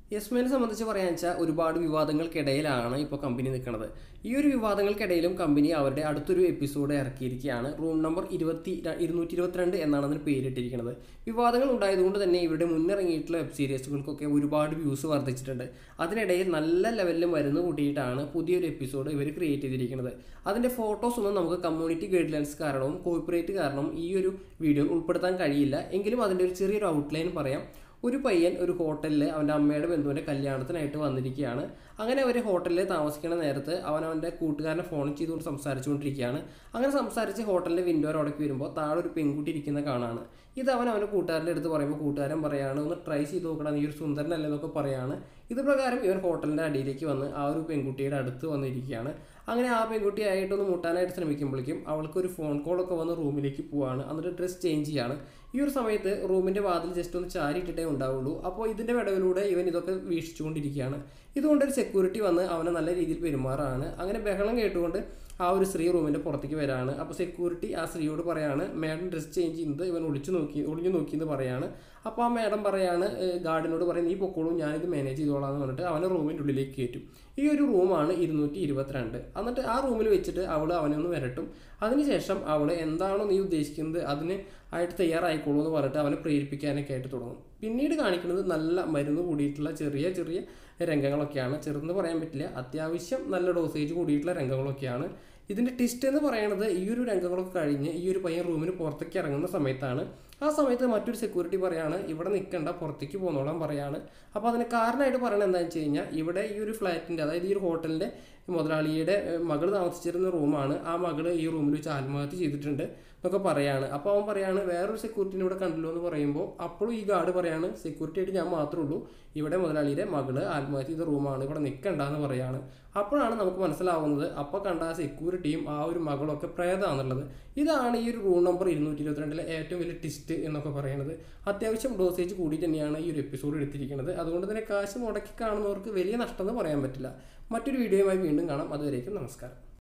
യെസ്മേനെ സംബന്ധിച്ച് പറയാന്ന് വെച്ചാൽ ഒരുപാട് വിവാദങ്ങൾക്കിടയിലാണ് ഇപ്പോൾ കമ്പനി നിൽക്കുന്നത് ഈ ഒരു വിവാദങ്ങൾക്കിടയിലും കമ്പനി അവരുടെ അടുത്തൊരു എപ്പിസോഡ് ഇറക്കിയിരിക്കുകയാണ് റൂം നമ്പർ ഇരുപത്തി ഇരുന്നൂറ്റി ഇരുപത്തിരണ്ട് എന്നാണ് അതിന് പേരിട്ടിരിക്കുന്നത് വിവാദങ്ങൾ ഉണ്ടായതുകൊണ്ട് തന്നെ ഇവരുടെ മുന്നിറങ്ങിയിട്ടുള്ള വെബ് സീരീസുകൾക്കൊക്കെ ഒരുപാട് വ്യൂസ് വർദ്ധിച്ചിട്ടുണ്ട് അതിനിടയിൽ നല്ല ലെവലിൽ മരുന്ന് കൂട്ടിയിട്ടാണ് പുതിയൊരു എപ്പിസോഡ് ഇവർ ക്രിയേറ്റ് ചെയ്തിരിക്കുന്നത് അതിൻ്റെ ഫോട്ടോസ് ഒന്നും നമുക്ക് കമ്മ്യൂണിറ്റി ഗൈഡ് ലൈൻസ് കാരണവും കോർപ്പറേറ്റ് കാരണവും ഈ ഒരു വീഡിയോ ഉൾപ്പെടുത്താൻ കഴിയില്ല എങ്കിലും അതിൻ്റെ ഒരു ചെറിയൊരു ഔട്ട്ലൈൻ പറയാം ഒരു പയ്യൻ ഒരു ഹോട്ടലിൽ അവൻ്റെ അമ്മയുടെ ബന്ധുവിൻ്റെ കല്യാണത്തിനായിട്ട് വന്നിരിക്കുകയാണ് അങ്ങനെ അവർ ഹോട്ടലിൽ താമസിക്കുന്ന നേരത്ത് അവൻ അവൻ്റെ കൂട്ടുകാരനെ ഫോൺ ചെയ്തുകൊണ്ട് സംസാരിച്ചുകൊണ്ടിരിക്കുകയാണ് അങ്ങനെ സംസാരിച്ച് ഹോട്ടലിൻ്റെ വിൻഡോ അവിടേക്ക് വരുമ്പോൾ താഴെ ഒരു പെൺകുട്ടി ഇരിക്കുന്ന കാണാണ് ഇത് അവൻ അവൻ്റെ കൂട്ടുകാരൻ്റെ അടുത്ത് പറയുമ്പോൾ കൂട്ടുകാരൻ പറയാണ് ഒന്ന് ട്രൈ ചെയ്ത് നോക്കണം നീ ഒരു സുന്ദരനല്ലേ എന്നൊക്കെ പറയാണ് ഇത് പ്രകാരം ഇവൻ ഹോട്ടലിൻ്റെ അടിയിലേക്ക് വന്ന് ആ ഒരു പെൺകുട്ടിയുടെ അടുത്ത് വന്നിരിക്കുകയാണ് അങ്ങനെ ആ പെൺകുട്ടിയായിട്ടൊന്ന് മുട്ടാനായിട്ട് ശ്രമിക്കുമ്പോഴേക്കും അവൾക്ക് ഒരു ഫോൺ കോളൊക്കെ വന്ന് റൂമിലേക്ക് പോവാണ് എന്നിട്ട് ഡ്രസ്സ് ചേഞ്ച് ചെയ്യാണ് ഈ ഒരു സമയത്ത് റൂമിൻ്റെ വാതിൽ ജസ്റ്റ് ഒന്ന് ചാരിയിട്ടിട്ടേ ഉണ്ടാവുള്ളൂ അപ്പോൾ ഇതിൻ്റെ വിടവിലൂടെ ഇവൻ ഇതൊക്കെ വീക്ഷിച്ചുകൊണ്ടിരിക്കുകയാണ് ഇതുകൊണ്ട് ഒരു സെക്യൂരിറ്റി വന്ന് അവനെ നല്ല രീതിയിൽ പെരുമാറാണ് അങ്ങനെ ബഹളം കേട്ടുകൊണ്ട് ആ ഒരു സ്ത്രീ റൂമിൻ്റെ പുറത്തേക്ക് വരാണ് അപ്പോൾ സെക്യൂരിറ്റി ആ സ്ത്രീയോട് പറയാണ് മാഡം ഡ്രസ്സ് ചേഞ്ച് ചെയ്യുന്നത് ഇവൻ ഒളിച്ചു നോക്കി ഒളിഞ്ഞു നോക്കി എന്ന് പറയാണ് അപ്പോൾ ആ മാഡം പറയാണ് ഗാർഡിനോട് പറയും നീ പൊക്കോളൂ ഞാനിത് മാനേജ് ചെയ്തോളാം എന്ന് പറഞ്ഞിട്ട് അവനെ റൂമിൻ്റെ ഉള്ളിലേക്ക് കയറ്റും ഈ ഒരു റൂമാണ് ഇരുന്നൂറ്റി ഇരുപത്തിരണ്ട് എന്നിട്ട് ആ റൂമിൽ വെച്ചിട്ട് അവൾ അവനെ ഒന്ന് വരട്ടും അതിനുശേഷം അവൾ എന്താണോ നീ ഉദ്ദേശിക്കുന്നത് അതിന് ആയിട്ട് തയ്യാറായിക്കോളൂ എന്ന് പറഞ്ഞിട്ട് അവനെ പ്രേരിപ്പിക്കാനൊക്കെ ആയിട്ട് തുടങ്ങും പിന്നീട് കാണിക്കുന്നത് നല്ല മരുന്ന് കൂടിയിട്ടുള്ള ചെറിയ ചെറിയ രംഗങ്ങളൊക്കെയാണ് ചെറുതെന്ന് പറയാൻ പറ്റില്ല അത്യാവശ്യം നല്ല ഡോസേജ് കൂടിയിട്ടുള്ള രംഗങ്ങളൊക്കെയാണ് ഇതിൻ്റെ ടിസ്റ്റ് എന്ന് പറയുന്നത് ഈ ഒരു രംഗങ്ങളൊക്കെ കഴിഞ്ഞ് ഈ ഒരു പയ്യൻ റൂമിന് പുറത്തേക്ക് ഇറങ്ങുന്ന സമയത്താണ് ആ സമയത്ത് മറ്റൊരു സെക്യൂരിറ്റി പറയാണ് ഇവിടെ നിൽക്കണ്ട പുറത്തേക്ക് പോന്നോളാൻ പറയാണ് അപ്പോൾ അതിന് കാരണമായിട്ട് പറയുന്നത് എന്താണെന്ന് വെച്ച് കഴിഞ്ഞാൽ ഇവിടെ ഈ ഒരു ഫ്ലാറ്റിൻ്റെ അതായത് ഈ ഒരു ഹോട്ടലിൻ്റെ മുതലാളിയുടെ മകൾ താമസിച്ചിരുന്ന റൂമാണ് ആ മകൾ ഈ റൂമിൽ വെച്ച് ആത്മഹത്യ ചെയ്തിട്ടുണ്ട് എന്നൊക്കെ പറയാണ് അപ്പോൾ അവൻ പറയാണ് വേറൊരു സെക്യൂരിറ്റിനെ ഇവിടെ കണ്ടല്ലോ എന്ന് പറയുമ്പോൾ അപ്പോഴും ഈ ഗാർഡ് പറയാണ് സെക്യൂരിറ്റി ആയിട്ട് ഞാൻ മാത്രമേ ഉള്ളൂ ഇവിടെ മുതലാളിയുടെ മകള് ആത്മഹത്യ ചെയ്ത റൂമാണ് ഇവിടെ നിൽക്കണ്ട എന്ന് പറയാണ് അപ്പോഴാണ് നമുക്ക് മനസ്സിലാവുന്നത് അപ്പോൾ കണ്ട ആ സെക്യൂരിറ്റിയും ആ ഒരു മകളൊക്കെ പ്രേതമാണെന്നുള്ളത് ഇതാണ് ഈ ഒരു റൂം നമ്പർ ഇരുന്നൂറ്റി ഇരുപത്തിരണ്ടിലെ ഏറ്റവും വലിയ ടിസ്റ്റ് എന്നൊക്കെ പറയുന്നത് അത്യാവശ്യം ഡോസേജ് കൂടി തന്നെയാണ് ഈ ഒരു എപ്പിസോഡ് എടുത്തിരിക്കുന്നത് അതുകൊണ്ട് തന്നെ കാശ് മുടക്കി കാണുന്നവർക്ക് വലിയ നഷ്ടം എന്ന് പറയാൻ പറ്റില്ല മറ്റൊരു വീഡിയോയുമായി വീണ്ടും കാണാം അതുവരേക്കും നമസ്കാരം